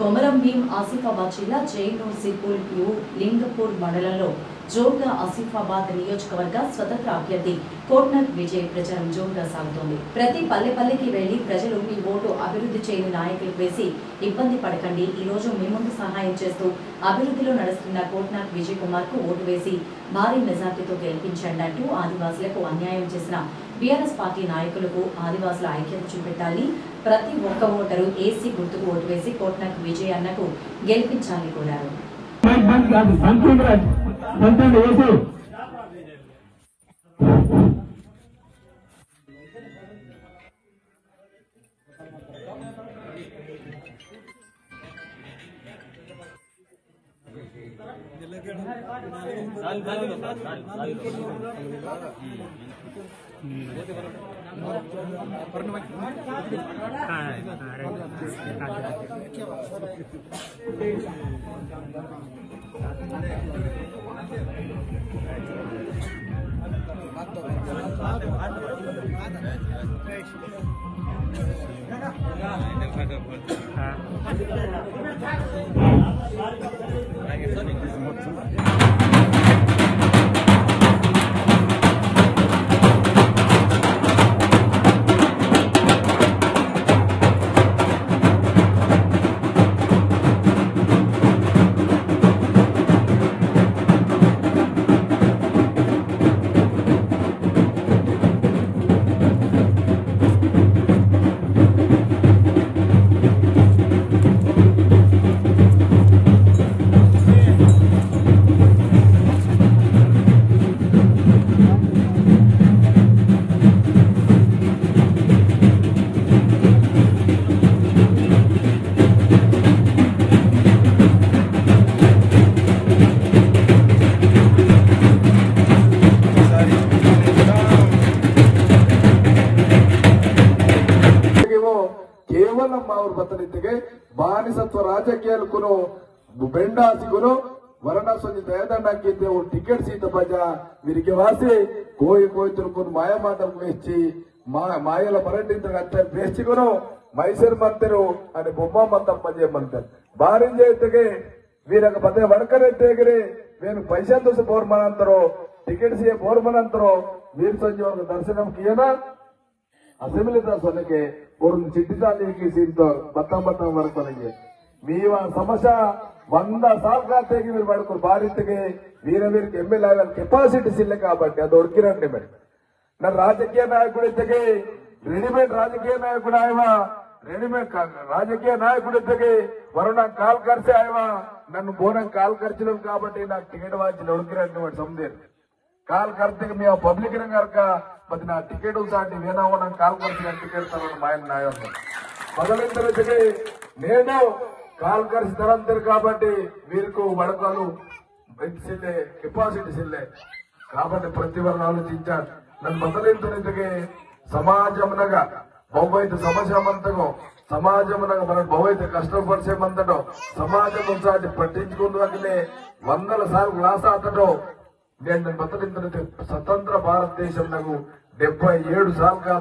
కొమరం భీం ఆసిఫాబాద్ జిల్లా జైనూర్ సిర్పూర్ యు లింగపూర్ మండలంలో జోర్గా ఆసిఫాబాద్ నియోజకవర్గ స్వతంత్ర అభ్యర్థి కోట్నర్ విజయ్ ప్రచారం జోరుగా సాగుతోంది ప్రతి పల్లె పల్లెకి వెళ్లి ప్రజలు మీ ఓటు అభివృద్ధి చేయని నాయకులకు వేసి ఇబ్బంది పడకండి ఈ రోజు మీ ముందు సహాయం చేస్తూ అభివృద్ధిలో నడుస్తున్న కోట్నాక్ విజయ్ కుమార్ కు ఓటు వేసి భారీ మెజార్టీతో గెలిపించండి అంటూ ఆదివాసులకు అన్యాయం చేసిన బీఆర్ఎస్ పార్టీ నాయకులకు ఆదివాసుల ఐక్యత చూపెట్టాలని ప్రతి ఒక్క ఓటరు ఏసీ గుర్తుకు ఓటు వేసి కోట్నాక్ విజయ్ అన్నకు గెలిపించాలని కోరారు మైక్ బంద్ కాదు సంతూర్ సంతూర్ వేసు ಏವೋ ಕೇವಲ ಅವ್ರ ಬತ್ತನಿತ್ತಿಗೆ ಬಾನಿಸತ್ವ ರಾಜಕೀಯಕ್ಕೂ ಬೆಂಡಾಸಿಗೂ ವರ್ಣ ಸೊಂದಿ ದಯದಂಡಕ್ಕಿದ್ದೆ ಒಂದು ಟಿಕೆಟ್ ಸೀತ ಬಜ వీరికి వాసి కోయి కోయి తిరుకుని మాయ మాటలు వేచి మా మాయల పర్యటించిన అత్త వేసుకును మైసూరు మంతరు అని బొమ్మ మంతం పనిచేయమంటారు భారీ చేతిಗೆ వీరొక పదే వడకరెత్తేగిరి వీరు పైసా దోసి ಬೋರ್ಮನಂತರೋ ಟಿಕೆಟ್ ಸಿಎ ಬೋರ್ಮನಂತರೋ ವೀರ ಸಂಜೀವನ ದರ್ಶನಕ್ಕೆ ಏನ ಅಸೆಂಬ್ಲಿ ಸೊನಗೆ ಒಂದು ಚಿಟ್ಟಿತಾಲಿಗೆ ಸೀಲ್తో బత్తం బత్తం వరకొనಗೆ మీవ సమస్య వంద సార్లు ఖాతాకి మీరు పడుకోరు భారత్కి వీర వీరికి ఎమ్మెల్యే కెపాసిటీస్ ಇಲ್ಲ కాబట్టి అది ఉడికిరండి మరి ನನ್ನ ರಾಜಕೀಯ ನಾಯಕರಿದ್ದಗೆ ರೆಡಿಮೇಡ್ ರಾಜಕೀಯ ನಾಯಕರು ಆಯ್ವ ರೆಡಿಮೇಡ್ రాజకీయ నాయకుడిద్దಗೆ వరుణ కాల్ ఖర్చు ఆయ్వ నన్ను బోనం కాల్ ఖర్చులు కాబట్టి నాకు టికెట్ వాచి ఉడికిరండి వాడు సముదేరు ಕಾಲ್ ಕರ್ತಿಗೆ ನೀವು ಪಬ್ಲಿಕ್ ರಂಗರ್ಕ ಮತ್ತೆ ನಾ ಟಿಕೆಟ್ ಸಾಟಿ ಏನಾವ ನಂಗೆ ಕಾಲ್ ಕರ್ಸಿನ ಟಿಕೆಟ್ ತರೋದು ಮಾಯನ್ నాయ మొదలైన జగ నేను కాల్ కరిసి తరంతరు కాబట్టి వీరికి వడకలు సిల్లే కెపాసిటీ సిల్లే కాబట్టి ప్రతి ఒక్కరు ఆలోచించారు నన్ను మొదలైన సమాజమునగా భౌవైత సమస్యమంతగో సమాజమునగా మన భౌవైత కష్టపరిచే మంతటో సమాజం సాటి పట్టించుకున్నదనే వందల సార్లు గ్లాస్ అతడో నేను మొదలైన స్వతంత్ర భారతదేశం నాకు డెబ్బై ఏడు సార్లు